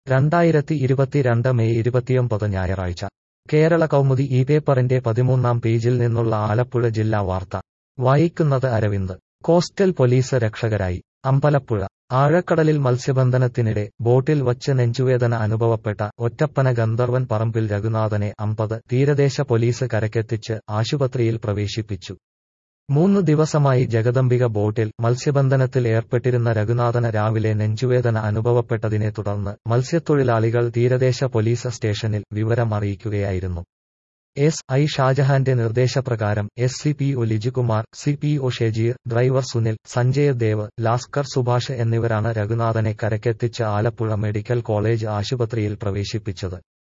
രണ്ടായിരത്തി ഇരുപത്തിരണ്ട് മെയ് ഇരുപത്തിയൊമ്പത് ഞായറാഴ്ച കേരള കൗമുദി ഈ പേപ്പറിന്റെ പതിമൂന്നാം പേജിൽ നിന്നുള്ള ആലപ്പുഴ ജില്ലാ വാർത്ത വായിക്കുന്നത് അരവിന്ദ് കോസ്റ്റൽ പോലീസ് രക്ഷകരായി അമ്പലപ്പുഴ ആഴക്കടലിൽ മത്സ്യബന്ധനത്തിനിടെ ബോട്ടിൽ വച്ച് നെഞ്ചുവേദന അനുഭവപ്പെട്ട ഒറ്റപ്പന ഗന്ധർവൻ പറമ്പിൽ രഘുനാഥനെ അമ്പത് തീരദേശ പോലീസ് കരക്കെത്തിച്ച് ആശുപത്രിയിൽ പ്രവേശിപ്പിച്ചു മൂന്ന് ദിവസമായി ജഗദംബിക ബോട്ടിൽ മത്സ്യബന്ധനത്തിൽ ഏർപ്പെട്ടിരുന്ന രഘുനാഥന് രാവിലെ നെഞ്ചുവേദന അനുഭവപ്പെട്ടതിനെ തുടർന്ന് മത്സ്യത്തൊഴിലാളികൾ തീരദേശ പോലീസ് സ്റ്റേഷനിൽ വിവരം അറിയിക്കുകയായിരുന്നു എസ് ഐ ഷാജഹാന്റെ നിർദ്ദേശപ്രകാരം S C P O Lijukumar C P O Shejeer driver Sunil Sanjay Dev Laskar Subhash എന്നിവരാണ് രഘുനാഥനെ കരക്കെത്തിച്ച് ആലപ്പുഴ മെഡിക്കൽ കോളേജ് ആശുപത്രിയിൽ പ്രവേശിപ്പിച്ചത്